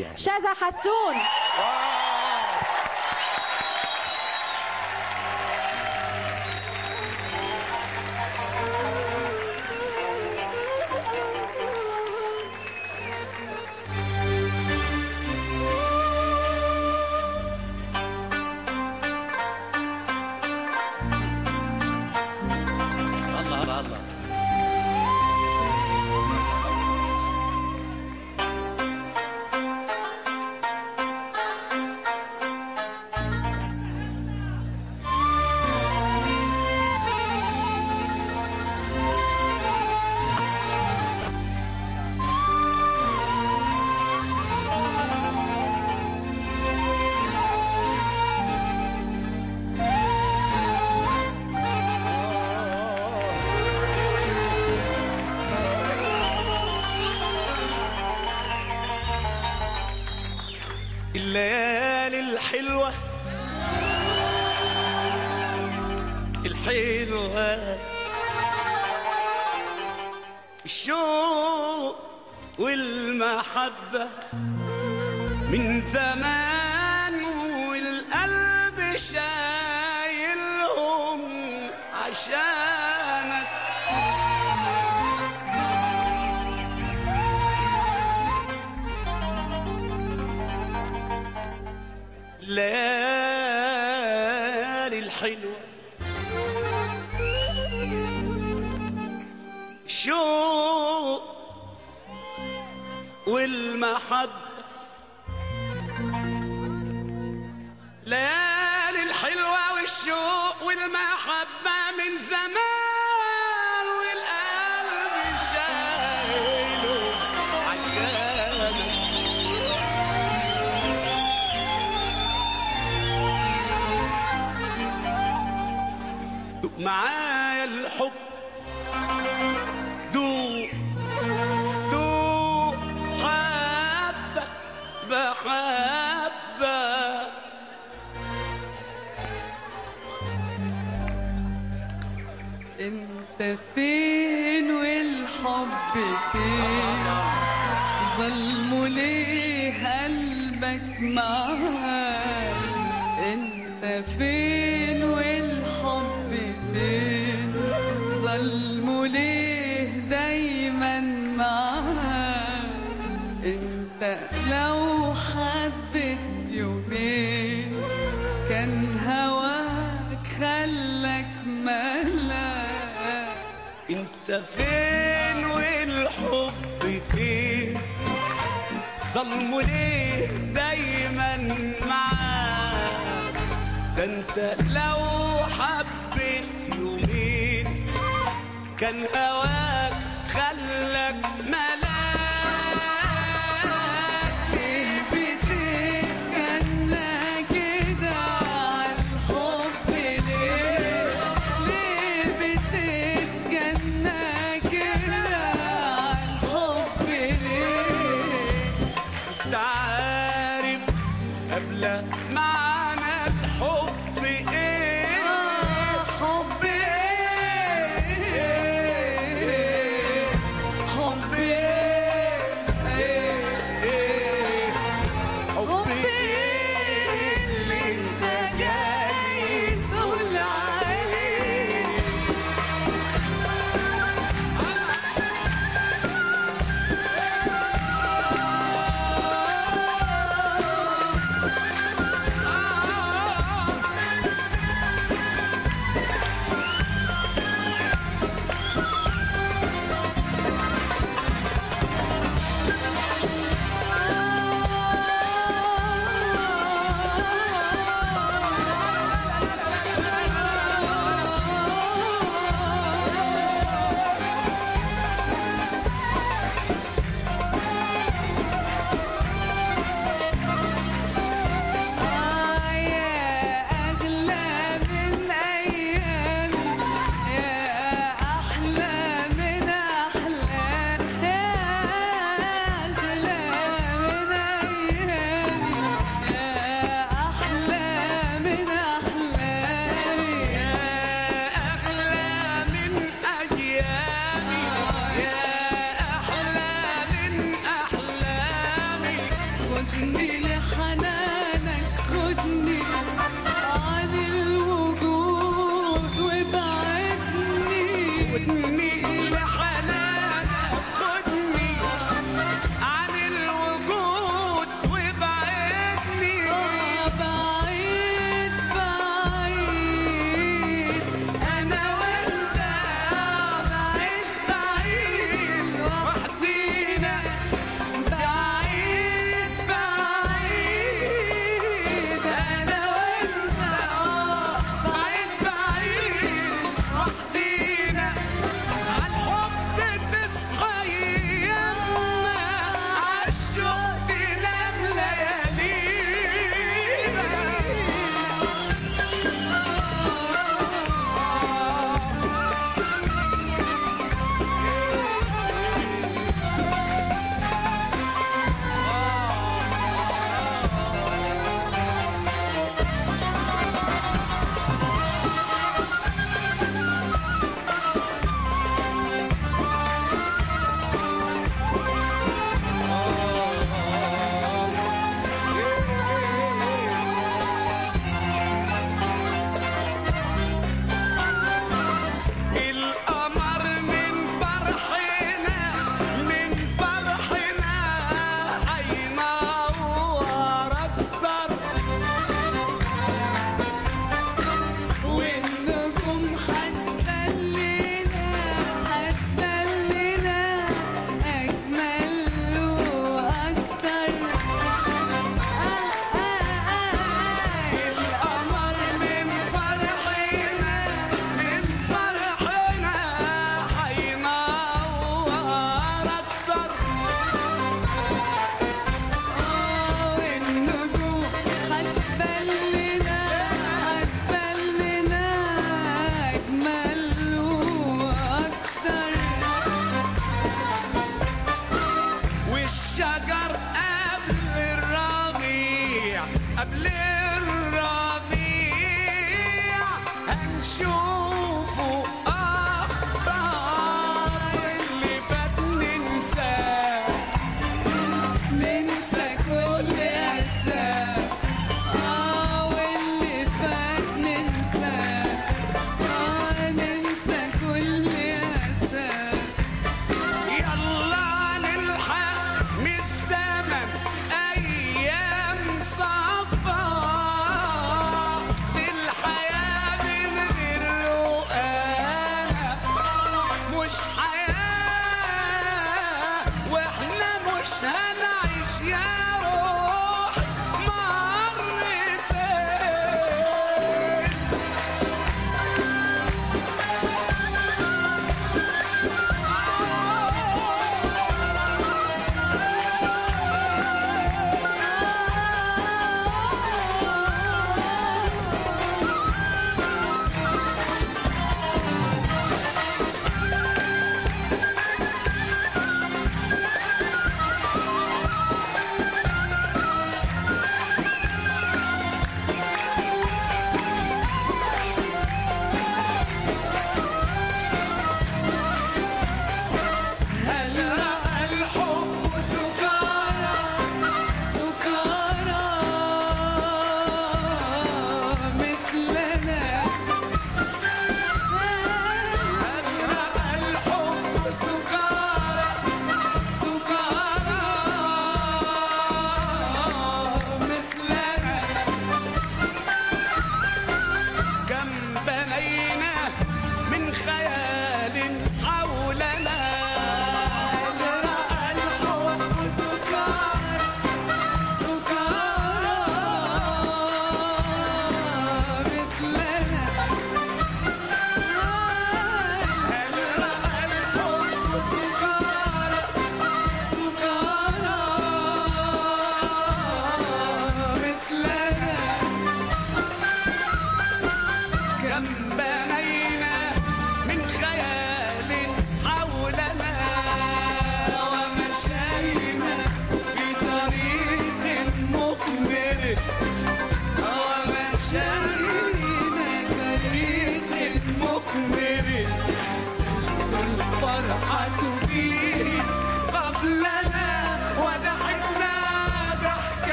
يعني شذا حسون الله الله الله الليالي الحلوة الحلوة الشوق والمحبة من زمان والقلب شايلهم عشانك الليالي الحلوة الشوق والمحبة ليالي الحلوة والشوق والمحبة من زمان والقلب شايله عشانك دوق معايا الحب دوق دوق حبة بحبة انت فين والحب فين ظلموا ليه قلبك معاه انت فين والحب فين ظلموا ليه دايما معاه انت لو حبت يومين كان هواك خلك ملاك انت فين والحب فين ظلموا ليه دايما معاك ده انت لو حبيت يومين كان هواك خلك ملاك ليه بتتجنى كده عالحب ليه ليه بتتجنى كده عالحب ليه انت عارف قبل معنى الحب ايه آه حب ايه حب ايه ايه حب ايه اللي انت جاي تقول عليه خدني لحنانك خدني عن الوجود وابعدني خدني لحنانك خدني عن الوجود وابعدني آه بعيد بعيد انا وانت بعيد بعيد وحدينا بعيد بعيد أنا وأنت آه بعيد بعيد وحدينا عالحب تصحى ايامنا عالشوق تنام ليالينا القمر من فرحنا من فرحنا هينور اكتر والنجوم هتدلنا هتدلنا أجمل وأكتر القمر من فرحنا من فرحنا هينور اكتر والنجوم هتبلنا هتبلنا أجمل وأكتر والشجر قبل الربيع قبل الربيع هنشوفه أخضر اللي فات ننساه ننسى كل أسى آه واللي فات ننسى آه ننسى كل أسى يلا نلحق من الزمن أيام صفا الحياة من غير رؤانا مش حياة واحنا مش هنعيش يا روح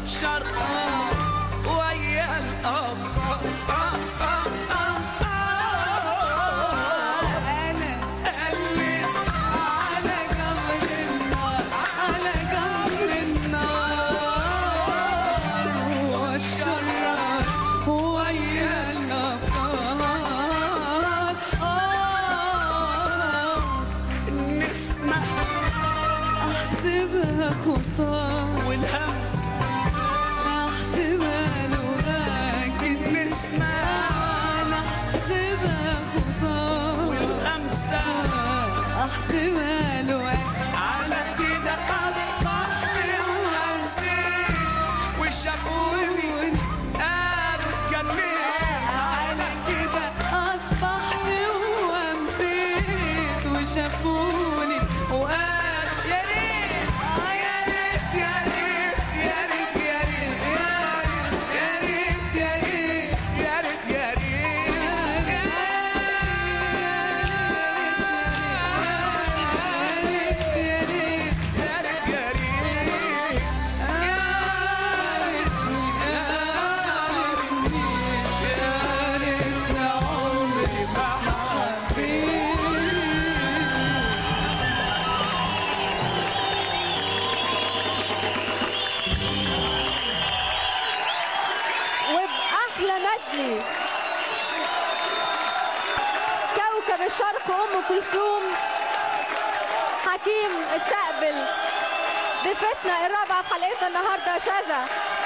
واتشر ويا الأفكار آه آه آه آه. أنا اللي على جمر النار على جمر النار والشرار ويا الأفكار آه النسمة أحسبها خطاه والهمس أحسبها لغاك النسمة أنا أحسبها خطاه والهمسة أحسبها لغاك على كده أصبحت وهمسين وشافوني قالوا اتجننت على كده أصبحت وأمسيت وشافوني وقال يا ريت آه يا ريت يا ريت يا ريت يا ريت يا ريت يا ريت يا ريت يا ريت يا ريت يا ريت يا ريت وبأحلى مدلي كوكب الشرق أم كلثوم حكيم استقبل ضيفتنا الرابعة في حلقتنا النهاردة شذا